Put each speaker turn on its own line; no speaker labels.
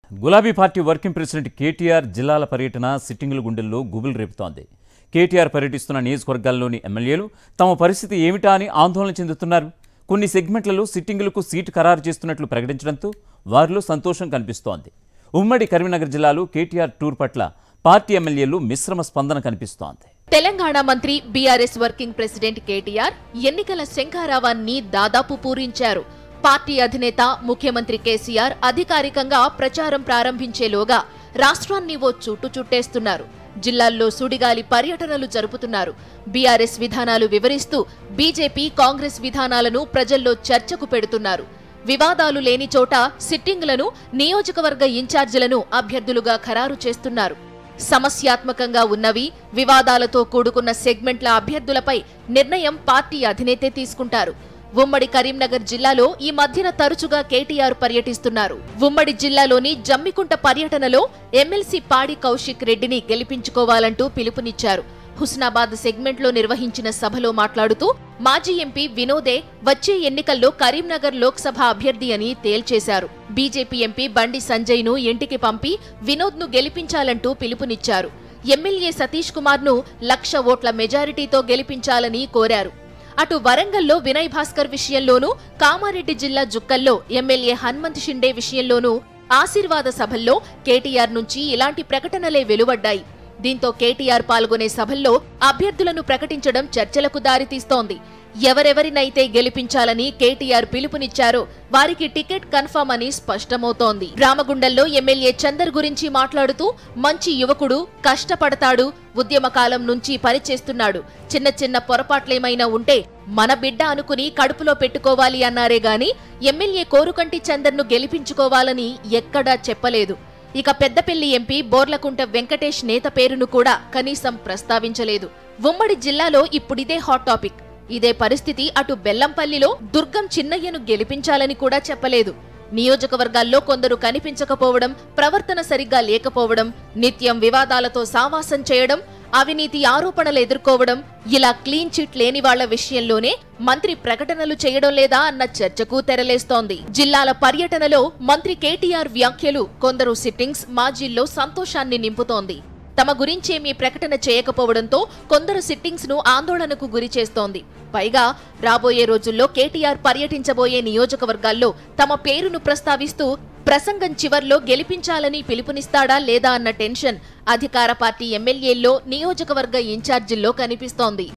గులాబీ party working president KTR జిల్లాల పర్యటన సిట్టింగుల గుండెల్లో గుబులు రేపుతోంది కేటీఆర్ పర్యటిస్తున్న నియోజకవర్గాల్లోని ఎమ్మెల్యేలు తమ పరిస్థితి ఏమిటా అని ఆందోళన చెందుతున్నారు కొన్ని సెగ్మెంట్లలో సిట్టింగులకు సీటు ఖరారు చేస్తున్నట్లు ప్రకటించడంతో వారిలో సంతోషం కనిపిస్తోంది ఉమ్మడి కరీంనగర్ జిల్లాలో కేటీఆర్ టూర్ పట్ల పార్టీ ఎమ్మెల్యేలు మిశ్రమ స్పందన కనిపిస్తోంది
తెలంగాణ మంత్రి బీఆర్ఎస్ వర్కింగ్ ప్రెసిడెంట్ కేటీఆర్ ఎన్నికల శంఖారావాన్ని దాదాపు పూరించారు పార్టీ అధినేత ముఖ్యమంత్రి కేసీఆర్ అధికారికంగా ప్రచారం ప్రారంభించేలోగా రాష్ట్రాన్ని ఓ చుట్టు చుట్టేస్తున్నారు జిల్లాల్లో సుడిగాలి పర్యటనలు జరుపుతున్నారు బీఆర్ఎస్ విధానాలు వివరిస్తూ బీజేపీ కాంగ్రెస్ విధానాలను ప్రజల్లో చర్చకు పెడుతున్నారు వివాదాలు లేని చోట సిట్టింగ్లను నియోజకవర్గ ఇన్ఛార్జీలను అభ్యర్థులుగా ఖరారు చేస్తున్నారు సమస్యాత్మకంగా ఉన్నవి వివాదాలతో కూడుకున్న సెగ్మెంట్ల అభ్యర్థులపై నిర్ణయం పార్టీ అధినేతే తీసుకుంటారు ఉమ్మడి కరీంనగర్ జిల్లాలో ఈ మధ్యన తరచుగా కేటీఆర్ పర్యటిస్తున్నారు ఉమ్మడి జిల్లాలోని జమ్మికుంట పర్యటనలో ఎమ్మెల్సీ పాడి కౌశిక్ రెడ్డిని గెలిపించుకోవాలంటూ పిలుపునిచ్చారు హుస్నాబాద్ సెగ్మెంట్లో నిర్వహించిన సభలో మాట్లాడుతూ మాజీ ఎంపీ వినోదే వచ్చే ఎన్నికల్లో కరీంనగర్ లోక్సభ అభ్యర్థి అని తేల్చేశారు బీజేపీ ఎంపీ బండి సంజయ్ను ఇంటికి పంపి వినోద్ను గెలిపించాలంటూ పిలుపునిచ్చారు ఎమ్మెల్యే సతీష్ కుమార్ను లక్ష ఓట్ల మెజారిటీతో గెలిపించాలని కోరారు అటు వరంగల్లో వినయ్ భాస్కర్ విషయంలోనూ కామారెడ్డి జిల్లా జుక్కల్లో ఎమ్మెల్యే హనుమంత్ షిండే విషయంలోనూ ఆశీర్వాద సభల్లో కేటీఆర్ నుంచి ఇలాంటి ప్రకటనలే వెలువడ్డాయి దీంతో కేటీఆర్ పాల్గొనే సభల్లో అభ్యర్థులను ప్రకటించడం చర్చలకు దారితీస్తోంది ఎవరెవరినైతే గెలిపించాలని కేటీఆర్ పిలుపునిచ్చారో వారికి టికెట్ కన్ఫర్మ్ అని స్పష్టమవుతోంది రామగుండంలో ఎమ్మెల్యే చందర్ గురించి మాట్లాడుతూ మంచి యువకుడు కష్టపడతాడు ఉద్యమకాలం నుంచి పనిచేస్తున్నాడు చిన్న చిన్న పొరపాట్లేమైనా ఉంటే మన బిడ్డ అనుకుని కడుపులో పెట్టుకోవాలి అన్నారే గాని ఎమ్మెల్యే కోరుకంటి చందర్ను గెలిపించుకోవాలని ఎక్కడా చెప్పలేదు ఇక పెద్దపల్లి ఎంపీ బోర్లకుంట వెంకటేష్ నేత పేరును కూడా కనీసం ప్రస్తావించలేదు ఉమ్మడి జిల్లాలో ఇప్పుడిదే హాట్ టాపిక్ ఇదే పరిస్థితి అటు బెల్లంపల్లిలో దుర్గం చిన్నయ్యను గెలిపించాలని కూడా చెప్పలేదు నియోజకవర్గాల్లో కొందరు కనిపించకపోవడం ప్రవర్తన సరిగ్గా లేకపోవడం నిత్యం వివాదాలతో సావాసం చేయడం అవినీతి ఆరోపణలు ఎదుర్కోవడం ఇలా క్లీన్ చిట్ లేని వాళ్ల విషయంలోనే మంత్రి ప్రకటనలు చేయడం లేదా అన్న చర్చకు తెరలేస్తోంది జిల్లాల పర్యటనలో మంత్రి కేటీఆర్ వ్యాఖ్యలు కొందరు సిట్టింగ్స్ మాజీల్లో సంతోషాన్ని నింపుతోంది తమ గురించేమీ ప్రకటన చేయకపోవడంతో కొందరు సిట్టింగ్స్ ను ఆందోళనకు గురి చేస్తోంది పైగా రాబోయే రోజుల్లో కేటీఆర్ పర్యటించబోయే నియోజకవర్గాల్లో తమ పేరును ప్రస్తావిస్తూ ప్రసంగం చివర్లో గెలిపించాలని పిలుపునిస్తాడా లేదా అన్న టెన్షన్ అధికార పార్టీ ఎమ్మెల్యేల్లో నియోజకవర్గ ఇన్ఛార్జీల్లో కనిపిస్తోంది